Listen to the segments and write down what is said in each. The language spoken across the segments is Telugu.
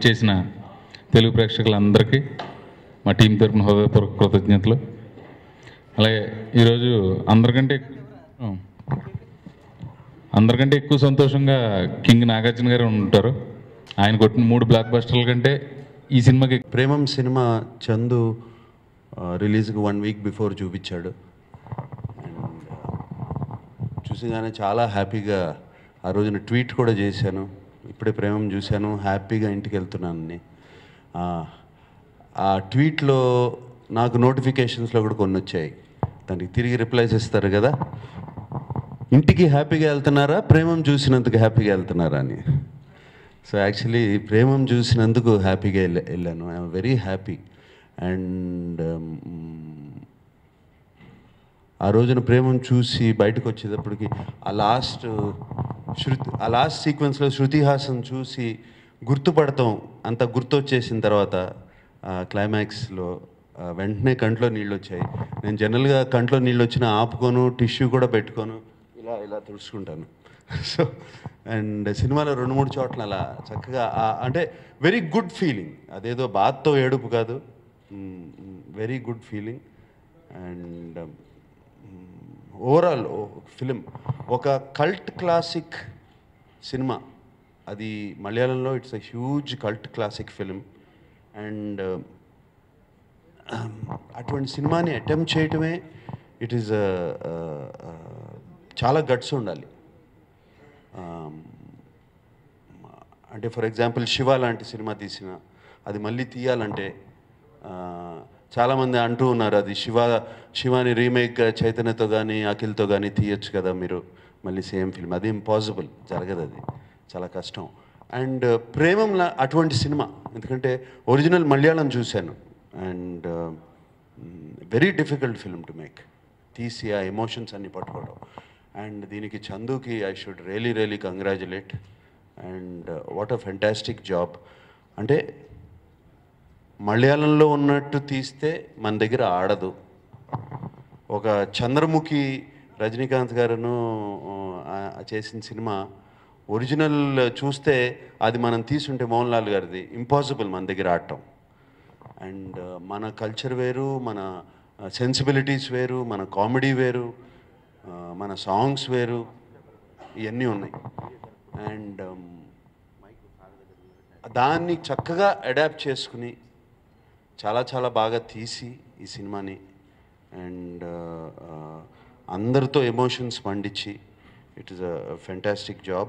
ఇచ్చేసిన తెలుగు ప్రేక్షకులందరికీ మా టీం తరపున హృదయపూర్వక కృతజ్ఞతలు అలాగే ఈరోజు అందరికంటే అందరికంటే ఎక్కువ సంతోషంగా కింగ్ నాగార్జున గారు ఉంటారు ఆయన కొట్టిన మూడు బ్లాక్ బస్టర్ల కంటే ఈ సినిమాకి ప్రేమం సినిమా చందు రిలీజ్కి వన్ వీక్ బిఫోర్ చూపించాడు అండ్ చూసిగానే చాలా హ్యాపీగా ఆ రోజున ట్వీట్ కూడా చేశాను ఇప్పుడే ప్రేమం చూశాను హ్యాపీగా ఇంటికి వెళ్తున్నానని ఆ, ఆ ట్వీట్లో నాకు నోటిఫికేషన్స్లో కూడా కొన్ని వచ్చాయి దానికి తిరిగి రిప్లైస్ ఇస్తారు కదా ఇంటికి హ్యాపీగా వెళ్తున్నారా ప్రేమం చూసినందుకు హ్యాపీగా వెళ్తున్నారా అని సో యాక్చువల్లీ ప్రేమం చూసినందుకు హ్యాపీగా వెళ్ళా వెళ్ళాను ఐఎమ్ వెరీ హ్యాపీ అండ్ ఆ రోజున ప్రేమం చూసి బయటకు వచ్చేటప్పటికి ఆ లాస్ట్ శృతి ఆ లాస్ట్ సీక్వెన్స్లో శృతి హాసన్ చూసి గుర్తుపడతాం అంత గుర్తొచ్చేసిన తర్వాత క్లైమాక్స్లో వెంటనే కంట్లో నీళ్ళు వచ్చాయి నేను జనరల్గా కంట్లో నీళ్ళు వచ్చినా ఆపుకోను టిష్యూ కూడా పెట్టుకోను ఇలా ఇలా తుడుచుకుంటాను సో అండ్ సినిమాలో రెండు మూడు చోట్ల అలా చక్కగా ఆ- అంటే వెరీ గుడ్ ఫీలింగ్ అదేదో బాధతో ఏడుపు కాదు very good feeling and overall film ఒక కల్ట్ క్లాసిక్ సినిమా అది మలయాళంలో it's a huge cult classic film and అటువంటి సినిమాని అటెంప్ట్ చేయటమే ఇట్ ఈస్ చాలా గట్స్ ఉండాలి Um, అంటే ఫర్ ఎగ్జాంపుల్ శివ లాంటి సినిమా తీసిన అది మళ్ళీ తీయాలంటే ఆ, చాలామంది అంటూ ఉన్నారు అది శివ శివాని రీమేక్ చైతన్యతో కానీ అఖిల్తో కానీ తీయొచ్చు కదా మీరు మళ్ళీ సేమ్ ఫిల్మ్ అది ఇంపాసిబుల్ జరగదు అది చాలా కష్టం అండ్ ప్రేమంలా అటువంటి సినిమా ఎందుకంటే ఒరిజినల్ మలయాళం చూశాను and very difficult film to make తీసి ఆ ఎమోషన్స్ అన్ని పట్టుకోవడం అండ్ దీనికి చందుకి I should really really congratulate and what a fantastic job అంటే మలయాళంలో ఉన్నట్టు తీస్తే మన దగ్గర ఆడదు ఒక చంద్రముఖి రజనీకాంత్ గారును ఆ, చేసిన సినిమా ఒరిజినల్ చూస్తే అది మనం తీసుంటే మోహన్ లాల్ గారిది ఇంపాసిబుల్ మన దగ్గర ఆడటం అండ్ మన కల్చర్ వేరు మన సెన్సిబిలిటీస్ వేరు మన కామెడీ వేరు ఆ, మన సాంగ్స్ వేరు ఇవన్నీ ఉన్నాయి అండ్ దాన్ని చక్కగా అడాప్ట్ చేసుకుని చాలా చాలా బాగా తీసి ఈ సినిమాని అండ్ అందరితో ఎమోషన్స్ పండించి it is a fantastic job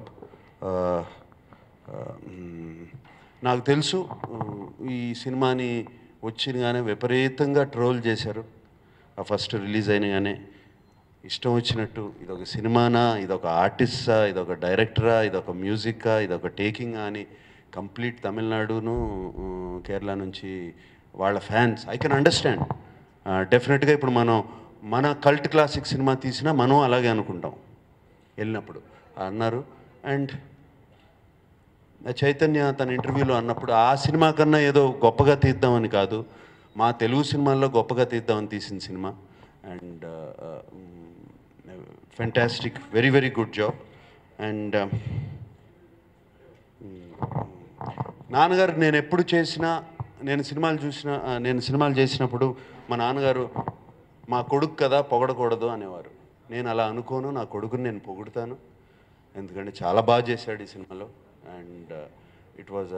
నాకు తెలుసు uh, ఈ సినిమాని వచ్చినగానే విపరీతంగా ట్రోల్ చేశారు ఆ ఫస్ట్ రిలీజ్ అయినగానే ఇష్టం వచ్చినట్టు ఇదొక సినిమానా ఇదొక ఆర్టిస్టా ఇదొక డైరెక్టరా ఇదొక మ్యూజిక్కా ఇదొక టేకింగా అని కంప్లీట్ తమిళనాడును ఆ, కేరళ నుంచి వాళ్ళ ఫ్యాన్స్ ఐ కెన్ అండర్స్టాండ్ డెఫినెట్గా ఇప్పుడు మనం మన కల్ట్ క్లాసిక్ సినిమా తీసినా మనం అలాగే అనుకుంటాం వెళ్ళినప్పుడు అన్నారు అండ్ చైతన్య తన ఇంటర్వ్యూలో అన్నప్పుడు ఆ సినిమా కన్నా ఏదో గొప్పగా తీద్దామని కాదు మా తెలుగు సినిమాల్లో గొప్పగా తీద్దామని తీసిన సినిమా and fantastic very very good job and నాన్నగారు నేను ఎప్పుడు చేసినా నేను సినిమాలు చూసిన ఆ, నేను సినిమాలు చేసినప్పుడు మా నాన్నగారు మా కొడుకు కదా పొగడకూడదు అనేవారు నేను అలా అనుకోను నా కొడుకుని నేను పొగుడుతాను ఎందుకంటే చాలా బాగా చేశాడు ఈ సినిమాలో అండ్ ఇట్ వాజ్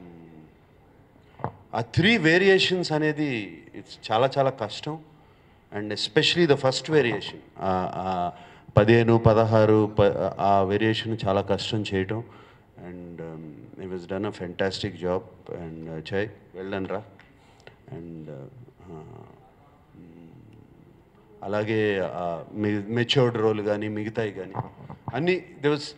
ఆ త్రీ వేరియేషన్స్ అనేది ఇట్స్ చాలా చాలా కష్టం and especially the first variation పదిహేను పదహారు ప ఆ వేరియేషన్ చాలా కష్టం చేయటం and it was done a fantastic job and Chai వెళ్ళండి రా అండ్ అలాగే మెచ్యూర్డ్ రోల్ కానీ మిగతాయి కానీ అన్నీ దే వాజ్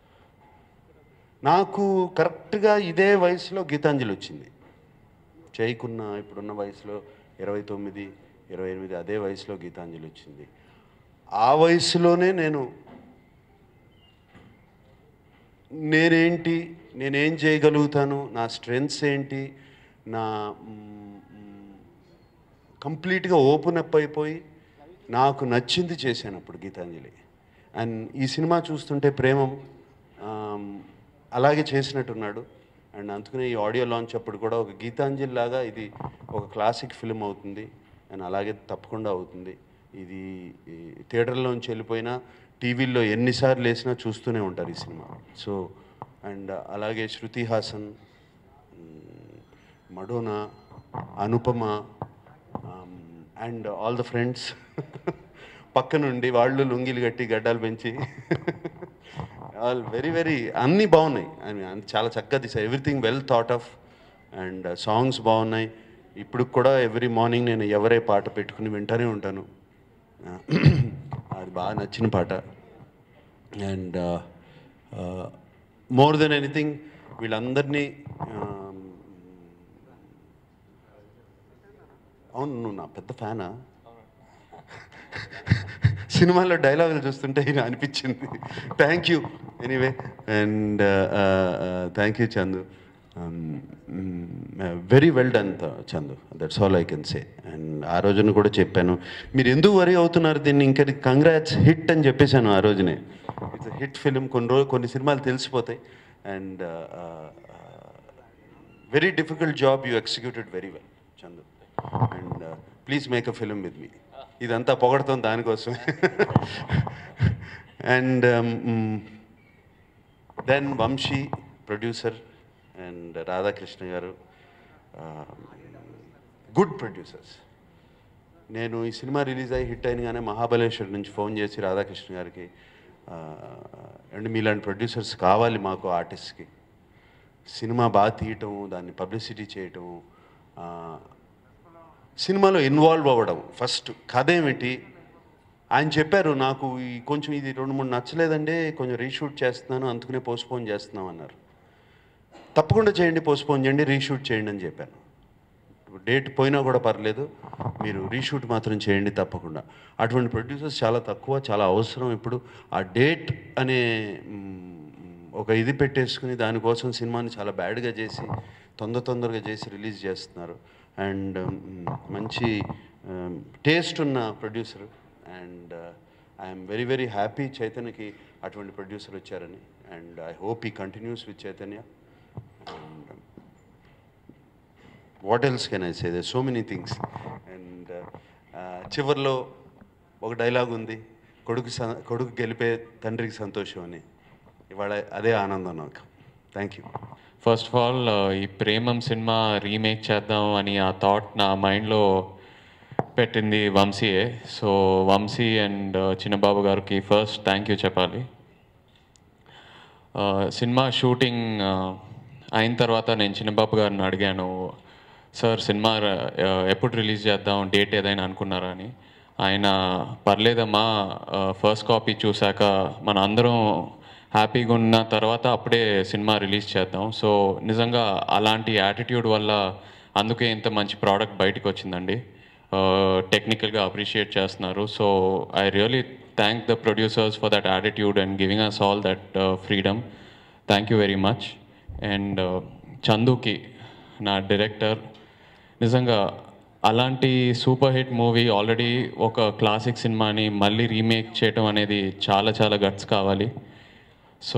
నాకు కరెక్ట్గా ఇదే వయసులో గీతాంజలి వచ్చింది చేయకున్న ఇప్పుడున్న వయసులో ఇరవై తొమ్మిది ఇరవై ఎనిమిది అదే వయసులో గీతాంజలి వచ్చింది ఆ వయసులోనే నేను నేనేంటి నేనేం చేయగలుగుతాను నా స్ట్రెంగ్స్ ఏంటి నా కంప్లీట్గా ఓపెన్ అప్ అయిపోయి నాకు నచ్చింది చేశాను అప్పుడు గీతాంజలి అండ్ ఈ సినిమా చూస్తుంటే ప్రేమం ఆమ్, అలాగే చేసినట్టున్నాడు అండ్ అందుకనే ఈ ఆడియో లాంచ్ అప్పుడు కూడా ఒక గీతాంజలి లాగా ఇది ఒక క్లాసిక్ ఫిల్మ్ అవుతుంది అండ్ అలాగే తప్పకుండా అవుతుంది ఇది ఈ థియేటర్లోంచి వెళ్ళిపోయినా టీవీల్లో ఎన్నిసార్లు వేసినా చూస్తూనే ఉంటారు ఈ సినిమా సో అండ్ అలాగే శృతి హాసన్ మ్, Madonna Anupama and all the friends పక్క నుండి వాళ్ళు లుంగిలు కట్టి గడ్డాలు పెంచి ఆల్ వెరీ వెరీ అన్నీ బాగున్నాయి ఐ మీన్ చాలా చక్కగా తీసారు everything well thought of and songs బాగున్నాయి ఇప్పుడు కూడా ఎవ్రీ మార్నింగ్ నేను ఎవరే పాట పెట్టుకుని వింటూనే ఉంటాను అది బాగా నచ్చిన పాట అండ్ మోర్ దెన్ ఎనీథింగ్ వీళ్ళందరినీ um, అవును నువ్వు నా పెద్ద ఫ్యానా సినిమాలో డైలాగులు చూస్తుంటే ఈయన అనిపించింది thank you anyway and thank you Chandu very well done Chandu that's all I can say and ఆ రోజున కూడా చెప్పాను మీరు ఎందుకు వరీ అవుతున్నారు దీన్ని ఇంకా కంగ్రాట్స్ హిట్ అని చెప్పేశాను ఆ రోజునే ఇట్స్ హిట్ ఫిలిం కొన్ని రోజు కొన్ని సినిమాలు తెలిసిపోతాయి and very difficult job you executed very well Chandu and please make a film with me ఇదంతా పొగడతాం దానికోసం and then Vamsi producer and Radhakrishna garu good producers నేను ఈ సినిమా రిలీజ్ అయ్యి హిట్ అయినగానే మహాబలేశ్వర్ నుంచి ఫోన్ చేసి రాధాకృష్ణ గారికి ఆ, అండ్ మీలాంటి ప్రొడ్యూసర్స్ కావాలి మాకు ఆర్టిస్ట్కి సినిమా బాగా తీయటం దాన్ని పబ్లిసిటీ చేయటం ఆ, సినిమాలో ఇన్వాల్వ్ అవ్వడం ఫస్ట్ కథ ఏమిటి ఆయన చెప్పారు నాకు ఈ కొంచెం ఇది రెండు మూడు నచ్చలేదండి కొంచెం రీషూట్ చేస్తున్నాను అందుకనే పోస్ట్పోన్ చేస్తున్నాం అన్నారు తప్పకుండా చేయండి పోస్ట్పోన్ చేయండి రీషూట్ చేయండి అని చెప్పాను డేట్ పోయినా కూడా పర్లేదు మీరు రీషూట్ మాత్రం చేయండి తప్పకుండా అటువంటి ప్రొడ్యూసర్స్ చాలా తక్కువ చాలా అవసరం ఇప్పుడు ఆ డేట్ అనే మ్, ఒక ఇది పెట్టేసుకుని దానికోసం సినిమాని చాలా బ్యాడ్గా చేసి తొందర తొందరగా చేసి రిలీజ్ చేస్తున్నారు అండ్ మంచి టేస్ట్ ఉన్న producer and I'm very very happy చైతన్యకి అటువంటి ప్రొడ్యూసర్ వచ్చారని అండ్ ఐ హోప్ ఈ continues with Chaitanya and what else can I say they so many things and చివరిలో ఒక డైలాగ్ ఉంది కొడుకు స- కొడుకు గెలిపే తండ్రికి సంతోషం అని ఇవాళ అదే ఆనందం నాకు thank you first of all ఈ ప్రేమం సినిమా రీమేక్ చేద్దాం అని ఆ థాట్ నా మైండ్లో పెట్టింది వంశీయే సో వంశీ అండ్ చిన్నబాబు గారికి ఫస్ట్ థ్యాంక్ యూ చెప్పాలి ఆ, సినిమా షూటింగ్ ఆ, అయిన తర్వాత నేను చిన్నబాబు గారిని అడిగాను సార్ సినిమా ఆ, ఎప్పుడు రిలీజ్ చేద్దాం డేట్ ఏదైనా అనుకున్నారా అని ఆయన పర్లేదమ్మా ఫస్ట్ కాపీ చూశాక మన అందరం హ్యాపీగా ఉన్న తర్వాత అప్పుడే సినిమా రిలీజ్ చేద్దాం సో నిజంగా అలాంటి యాటిట్యూడ్ వల్ల అందుకే ఇంత మంచి ప్రోడక్ట్ బయటకు వచ్చిందండి టెక్నికల్గా అప్రిషియేట్ చేస్తున్నారు so I really thank the producers for that attitude and giving us all that freedom thank you very much and చందుకి నా డైరెక్టర్ నిజంగా అలాంటి సూపర్ హిట్ మూవీ ఆల్రెడీ ఒక క్లాసిక్ సినిమాని మళ్ళీ రీమేక్ చేయటం అనేది చాలా చాలా గట్స్ కావాలి సో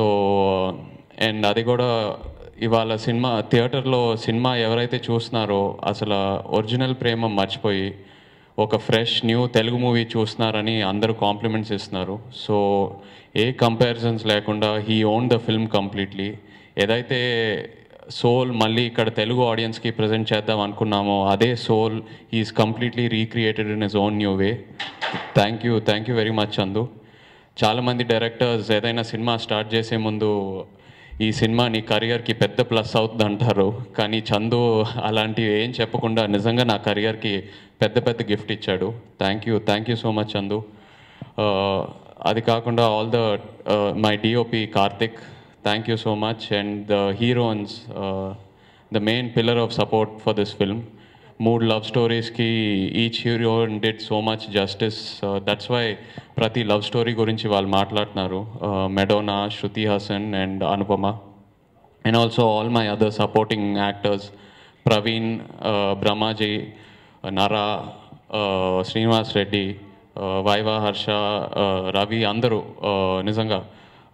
అండ్ అది కూడా ఇవాళ సినిమా థియేటర్లో సినిమా ఎవరైతే చూస్తున్నారో అసలు ఒరిజినల్ ప్రేమ మర్చిపోయి ఒక ఫ్రెష్ న్యూ తెలుగు మూవీ చూస్తున్నారని అందరూ కాంప్లిమెంట్స్ ఇస్తున్నారు సో ఏ కంపారిజన్స్ లేకుండా he own the film completely ఏదైతే సోల్ మళ్ళీ ఇక్కడ తెలుగు ఆడియన్స్కి ప్రజెంట్ చేద్దాం అనుకున్నామో అదే soul is completely recreated in his own new way thank you thank you very much అందు చాలామంది డైరెక్టర్స్ ఏదైనా సినిమా స్టార్ట్ చేసే ముందు ఈ సినిమా నీ కెరియర్కి పెద్ద ప్లస్ అవుతుంది అంటారు కానీ చందు అలాంటివి ఏం చెప్పకుండా నిజంగా నా కెరియర్కి పెద్ద పెద్ద గిఫ్ట్ ఇచ్చాడు thank you thank you so much Chandu Uh, అది కాకుండా all the my DOP Karthik thank you so much and the heroines the main pillar of support for this film మూడు లవ్ స్టోరీస్కి each heroine did so much justice that's why ప్రతి లవ్ స్టోరీ గురించి వాళ్ళు మాట్లాడుతున్నారు Madonna Shruti Haasan and Anupama and also all my other supporting actors Praveen, uh, Brahmaji, uh, Nara, uh, Srinivas Reddy, uh, Vaiva Harsha, uh, Ravi అందరూ uh, నిజంగా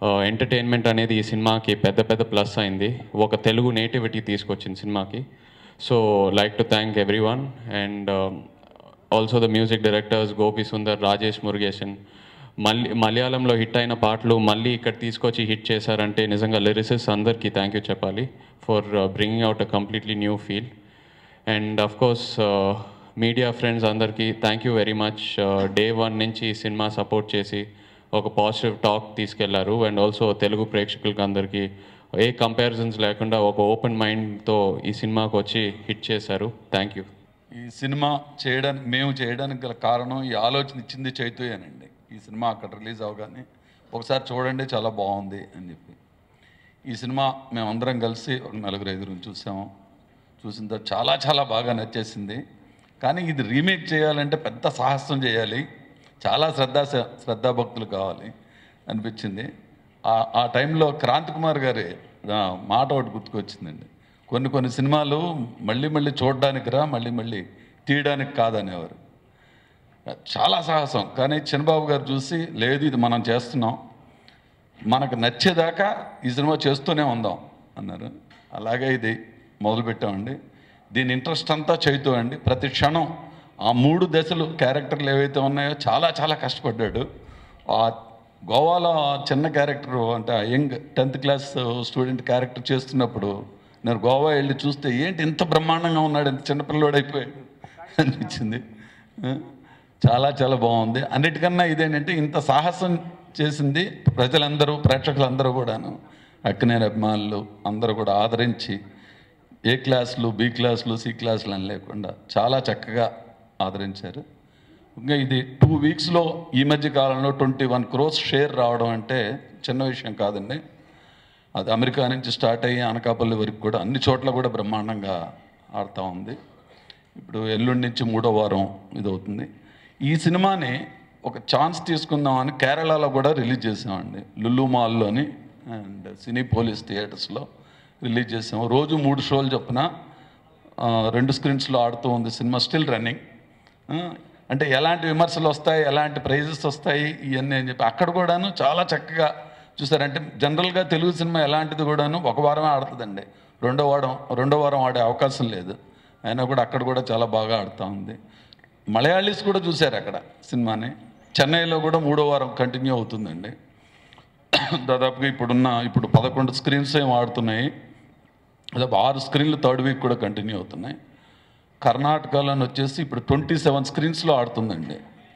ఎంటర్టైన్మెంట్ అనేది ఈ సినిమాకి పెద్ద పెద్ద ప్లస్ అయింది ఒక తెలుగు నేటివిటీ తీసుకొచ్చింది సినిమాకి so like to thank everyone and also the music directors Gopi Sundar Rajesh Murugesan మళ్ళీ మలయాళంలో హిట్ అయిన పాటలు మళ్ళీ ఇక్కడ తీసుకొచ్చి హిట్ చేశారంటే నిజంగా లిరిసిస్ అందరికీ థ్యాంక్ యూ చెప్పాలి for bringing out a completely new feel and of course media friends అందరికీ thank you very much day one నుంచి ఈ సినిమా సపోర్ట్ చేసి ఒక పాజిటివ్ టాక్ తీసుకెళ్లారు అండ్ ఆల్సో తెలుగు ప్రేక్షకులకి అందరికీ ఏ కంపారిజన్స్ లేకుండా ఒక ఓపెన్ మైండ్తో ఈ సినిమాకి వచ్చి హిట్ చేశారు థ్యాంక్ యూ ఈ సినిమా చేయడానికి మేము చేయడానికి గల కారణం ఈ ఆలోచన ఇచ్చింది చైతూయేనండి ఈ సినిమా అక్కడ రిలీజ్ అవగానే ఒకసారి చూడండి చాలా బాగుంది అని చెప్పి ఈ సినిమా మేమందరం కలిసి ఒక నలుగురు ఐదుగురు చూసాము చూసిన తర్వాత చాలా చాలా బాగా నచ్చేసింది కానీ ఇది రీమేక్ చేయాలంటే పెద్ద సాహసం చేయాలి చాలా శ్రద్ధా శ్రద్ధాభక్తులు కావాలి అనిపించింది ఆ- ఆ టైంలో క్రాంతి కుమార్ గారి ఆ, మాట ఒకటి గుర్తుకొచ్చిందండి కొన్ని కొన్ని సినిమాలు మళ్ళీ మళ్ళీ చూడడానికి రా మళ్ళీ మళ్ళీ తీయడానికి కాదనేవారు చాలా సాహసం కానీ చిన్నబాబు గారు చూసి లేదు ఇది మనం చేస్తున్నాం మనకు నచ్చేదాకా ఈ సినిమా చేస్తూనే ఉందాం అన్నారు అలాగే ఇది మొదలుపెట్టామండి దీని ఇంట్రెస్ట్ అంతా చైతూ అండి ప్రతి క్షణం ఆ మూడు దశలు క్యారెక్టర్లు ఏవైతే ఉన్నాయో చాలా చాలా కష్టపడ్డాడు ఆ గోవాలో ఆ చిన్న క్యారెక్టర్ అంటే young tenth class student character చేస్తున్నప్పుడు నేను గోవా వెళ్ళి చూస్తే ఏంటి ఇంత బ్రహ్మాండంగా ఉన్నాడు ఇంత చిన్నపిల్లవాడు అయిపోయాడు అనిపించింది చాలా చాలా బాగుంది అన్నిటికన్నా ఇదేంటంటే ఇంత సాహసం చేసింది ప్రజలందరూ ప్రేక్షకులందరూ కూడాను అక్కినేని అభిమానులు అందరూ కూడా ఆదరించి ఏ క్లాసులు బి క్లాసులు సి క్లాసులు అని లేకుండా చాలా చక్కగా ఆదరించారు ఇంకా ఇది టూ వీక్స్లో ఈ మధ్య కాలంలో ట్వంటీ వన్ క్రోర్స్ షేర్ రావడం అంటే చిన్న విషయం కాదండి అది అమెరికా నుంచి స్టార్ట్ అయ్యి అనకాపల్లి వరకు కూడా అన్ని చోట్ల కూడా బ్రహ్మాండంగా ఆడుతూ ఉంది ఇప్పుడు ఎల్లుండి నుంచి మూడో వారం ఇది అవుతుంది ఈ సినిమాని ఒక ఛాన్స్ తీసుకుందామని కేరళలో కూడా రిలీజ్ చేసామండి లుల్లు మాల్లోని అండ్ సినీ పోలీస్ థియేటర్స్లో రిలీజ్ చేసాము రోజు మూడు షోలు చొప్పున ఆ, రెండు స్క్రీన్స్లో ఆడుతూ ఉంది సినిమా స్టిల్ రన్నింగ్ అంటే ఎలాంటి విమర్శలు వస్తాయి ఎలాంటి ప్రైజెస్ వస్తాయి ఇవన్నీ అని చెప్పి అక్కడ కూడాను చాలా చక్కగా చూసారంటే జనరల్గా తెలుగు సినిమా ఎలాంటిది కూడాను ఒక వారమే ఆడుతుందండి రెండో వారం రెండో వారం ఆడే అవకాశం లేదు అయినా కూడా అక్కడ కూడా చాలా బాగా ఆడుతూ ఉంది మలయాళీస్ కూడా చూశారు అక్కడ సినిమాని చెన్నైలో కూడా మూడో వారం కంటిన్యూ అవుతుందండి దాదాపుగా ఇప్పుడున్న ఇప్పుడు పదకొండు స్క్రీన్స్ ఏం ఆడుతున్నాయి దాదాపు ఆరు స్క్రీన్లు థర్డ్ వీక్ కూడా కంటిన్యూ అవుతున్నాయి కర్ణాటకలోని వచ్చేసి ఇప్పుడు ట్వంటీ సెవెన్ స్క్రీన్స్లో ఆడుతుందండి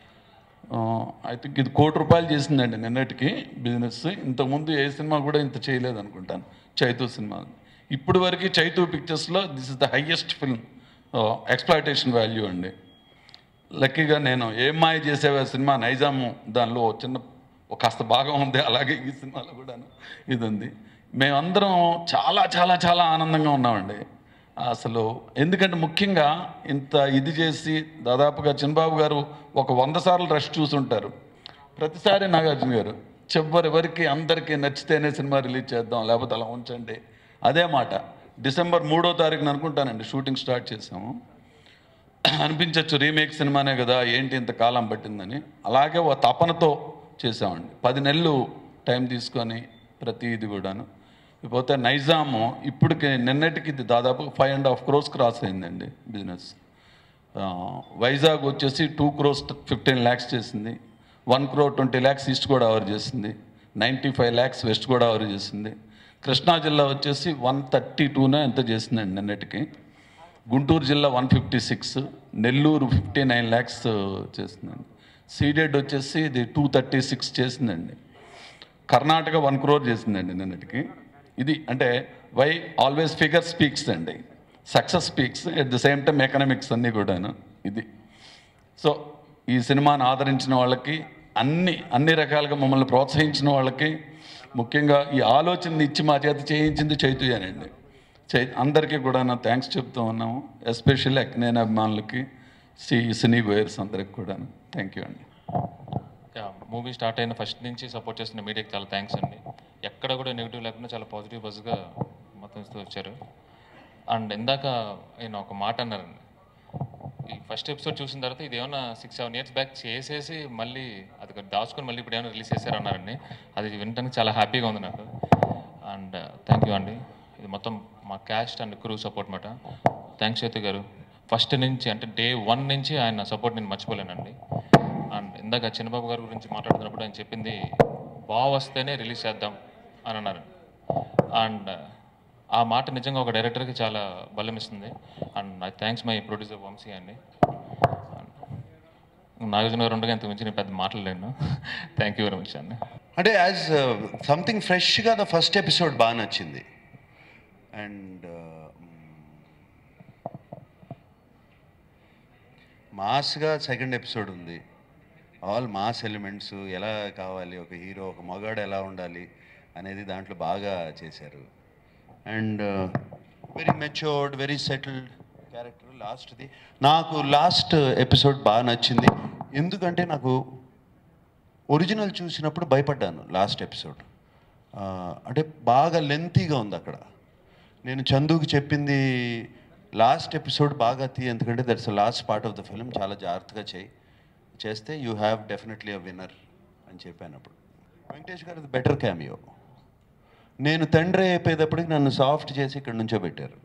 ఐ థింక్ ఇది కోటి రూపాయలు చేసిందండి నిన్నటికి బిజినెస్ ఇంతకుముందు ఏ సినిమా కూడా ఇంత చేయలేదు అనుకుంటాను చైతూ సినిమా ఇప్పుడు వరకు చైతూ పిక్చర్స్లో this is the highest film exploitation value అండి లక్కీగా నేను ఏం మాయ చేసేవా సినిమా నైజాము దానిలో ఓ చిన్న ఒక కాస్త భాగం ఉంది అలాగే ఈ సినిమాలో కూడాను ఇది ఉంది మేమందరం చాలా చాలా చాలా ఆనందంగా ఉన్నామండి అసలు ఎందుకంటే ముఖ్యంగా ఇంత ఇది చేసి దాదాపుగా చిన్నబాబు గారు ఒక వంద సార్లు రష్ చూసుంటారు ప్రతిసారి నాగార్జున గారు చివరి వరకు అందరికీ నచ్చితేనే సినిమా రిలీజ్ చేద్దాం లేకపోతే అలా ఉంచండి అదే మాట డిసెంబర్ మూడో తారీఖున అనుకుంటానండి షూటింగ్ స్టార్ట్ చేసాము అనిపించవచ్చు రీమేక్ సినిమానే కదా ఏంటి ఇంత కాలం పట్టిందని అలాగే ఓ తపనతో చేసామండి పది నెలలు టైం తీసుకొని ప్రతి ఇది కూడాను ఇకపోతే నైజాము ఇప్పటికి నిన్నటికి ఇది దాదాపు five and half crores cross అయిందండి బిజినెస్ ఆ, వైజాగ్ వచ్చేసి టూ క్రోర్స్ ఫిఫ్టీన్ ల్యాక్స్ చేసింది one crore twenty lakhs east Godavari చేసింది ninety five lakhs west Godavari చేసింది కృష్ణా జిల్లా వచ్చేసి వన్ థర్టీ టూనే ఎంత చేసిందండి నిన్నటికి గుంటూరు జిల్లా one fifty six Nellore fifty nine lakhs చేసిందండి సీడెడ్ వచ్చేసి ఇది టూ థర్టీ సిక్స్ చేసిందండి కర్ణాటక వన్ క్రోర్ చేసిందండి నిన్నటికి ఇది అంటే వై ఆల్వేస్ ఫిగర్ స్పీక్స్ అండి success speaks at the same time economics అన్నీ కూడాను ఇది సో ఈ సినిమాని ఆదరించిన వాళ్ళకి అన్ని అన్ని రకాలుగా మమ్మల్ని ప్రోత్సహించిన వాళ్ళకి ముఖ్యంగా ఈ ఆలోచనని ఇచ్చి మా చేత చేయించింది చైతన్యనండి చై అందరికీ కూడా నా థ్యాంక్స్ చెప్తూ ఉన్నాము ఎస్పెషల్లీ అక్నేన అభిమానులకి సి సినీ గోయర్స్ అందరికి కూడా థ్యాంక్ యూ అండి మూవీ స్టార్ట్ అయిన ఫస్ట్ నుంచి సపోర్ట్ చేస్తున్న మీడియాకి చాలా థ్యాంక్స్ అండి ఎక్కడ కూడా నెగిటివ్ లేకుండా చాలా పాజిటివ్ బస్గా మొత్తం ఇస్తూ వచ్చారు అండ్ ఇందాక ఆయన ఒక మాట అన్నారండి ఈ ఫస్ట్ ఎపిసోడ్ చూసిన తర్వాత ఇది ఏమన్నా సిక్స్ సెవెన్ ఇయర్స్ బ్యాక్ చేసేసి మళ్ళీ అది కొంచెం దాచుకొని మళ్ళీ ఇప్పుడు ఏమైనా రిలీజ్ చేశారన్నారండి అది వినడానికి చాలా హ్యాపీగా ఉంది నాకు అండ్ థ్యాంక్ యూ అండి ఇది మొత్తం మా క్యాస్ట్ అండ్ క్రూ సపోర్ట్ మాట థ్యాంక్స్ చేతు గారు ఫస్ట్ నుంచి అంటే డే వన్ నుంచి ఆయన సపోర్ట్ నేను మర్చిపోలేనండి అండ్ ఇందాక చిన్నబాబు గారి గురించి మాట్లాడుతున్నప్పుడు ఆయన చెప్పింది బాగా వస్తేనే రిలీజ్ చేద్దాం అని అన్నారు అండ్ ఆ మాట నిజంగా ఒక డైరెక్టర్కి చాలా బలం ఇస్తుంది and I thanks my producer Vamsi అండి నాగార్జున గారు ఉండగా ఇంత మించి నేను పెద్ద మాట్లాడలేను థ్యాంక్ యూ వెరీ మచ్ అండి అంటే యాజ్ సంథింగ్ ఫ్రెష్గా ద ఫస్ట్ ఎపిసోడ్ బాగా నచ్చింది అండ్ మాస్గా సెకండ్ ఎపిసోడ్ ఉంది ఆల్ మాస్ ఎలిమెంట్స్ ఎలా కావాలి ఒక హీరో ఒక మగాడు ఎలా ఉండాలి అనేది దాంట్లో బాగా చేశారు and very matured very settled character లాస్ట్ది నాకు లాస్ట్ ఎపిసోడ్ బాగా నచ్చింది ఎందుకంటే నాకు ఒరిజినల్ చూసినప్పుడు భయపడ్డాను లాస్ట్ ఎపిసోడ్ అంటే బాగా లెంతీగా ఉంది అక్కడ నేను చందుకు చెప్పింది లాస్ట్ ఎపిసోడ్ బాగా తీ ఎందుకంటే that's last part of the film చాలా జాగ్రత్తగా చేయి చేస్తే you have definitely a winner అని చెప్పాను అప్పుడు వెంకటేష్ గారు బెటర్ క్యామియో నేను తండ్రి అయిపోయేటప్పటికి నన్ను సాఫ్ట్ చేసి ఇక్కడ నుంచో పెట్టారు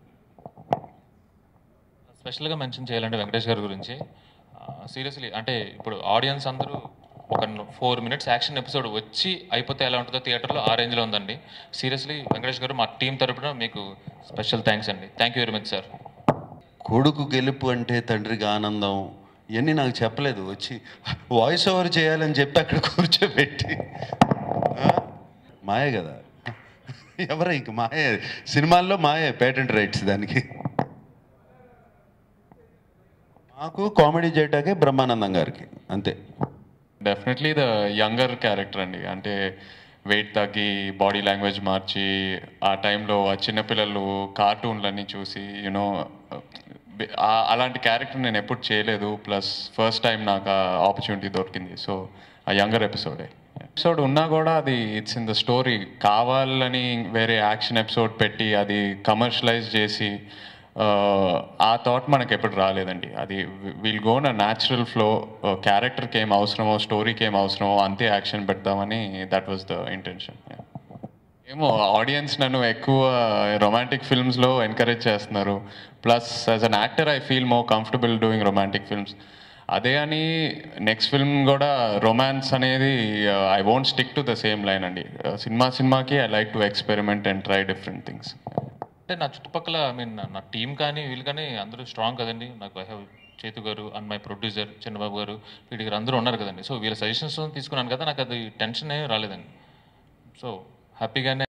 స్పెషల్గా మెన్షన్ చేయాలంటే వెంకటేష్ గారి గురించి సీరియస్లీ అంటే ఇప్పుడు ఆడియన్స్ అందరూ ఒక ఫోర్ మినిట్స్ యాక్షన్ ఎపిసోడ్ వచ్చి అయిపోతే ఎలా ఉంటుందో థియేటర్లో ఆ రేంజ్లో ఉందండి సీరియస్లీ వెంకటేష్ గారు మా టీం తరపున మీకు స్పెషల్ థ్యాంక్స్ అండి thank you very much sir కొడుకు గెలుపు అంటే తండ్రికి ఆనందం ఇవన్నీ నాకు చెప్పలేదు వచ్చి వాయిస్ ఓవర్ చేయాలని చెప్పి అక్కడ కూర్చోబెట్టి ఆ? మాయే కదా ఎవరు ఇంక మాయే సినిమాల్లో మాయే పేటెంట్ రైట్స్ దానికి మాకు కామెడీ చేయటాకే బ్రహ్మానందం గారికి అంతే డెఫినెట్లీ ద యంగర్ క్యారెక్టర్ అండి అంటే వెయిట్ తగ్గి బాడీ లాంగ్వేజ్ మార్చి ఆ టైంలో ఆ చిన్నపిల్లలు కార్టూన్లన్నీ చూసి యూనో అలాంటి క్యారెక్టర్ నేను ఎప్పుడు చేయలేదు ప్లస్ ఫస్ట్ టైం నాకు ఆ ఆపర్చునిటీ దొరికింది సో ఆ యంగర్ ఎపిసోడే ఎపిసోడ్ ఉన్నా కూడా అది ఇట్స్ ఇన్ ద స్టోరీ కావాలని వేరే యాక్షన్ ఎపిసోడ్ పెట్టి అది కమర్షియలైజ్ చేసి ఆ, ఆ థాట్ మనకి ఎప్పుడు రాలేదండి అది will gone a natural flow క్యారెక్టర్కి ఏం అవసరమో స్టోరీకి ఏం అవసరమో అంతే యాక్షన్ పెడదామని దట్ వాజ్ ద ఇంటెన్షన్ ఏమో ఆడియన్స్ నన్ను ఎక్కువ రొమాంటిక్ ఫిల్మ్స్లో ఎంకరేజ్ చేస్తున్నారు plus as an actor I feel more comfortable doing romantic films అదే అని నెక్స్ట్ ఫిల్మ్ కూడా రొమాన్స్ అనేది I won't stick to the same line అండి సినిమా సినిమాకి I like to experiment and try different things అంటే నా చుట్టుపక్కల ఐ మీన్ నా టీం కానీ వీళ్ళు కానీ అందరూ స్ట్రాంగ్ కదండి నాకు ఐ హ్యావ్ చేతు గారు అండ్ మై ప్రొడ్యూసర్ చంద్రబాబు గారు వీటి గారు అందరూ ఉన్నారు కదండి సో వీళ్ళ సజెషన్స్ తీసుకున్నాను కదా నాకు అది టెన్షన్ ఏం రాలేదండి సో హ్యాపీగానే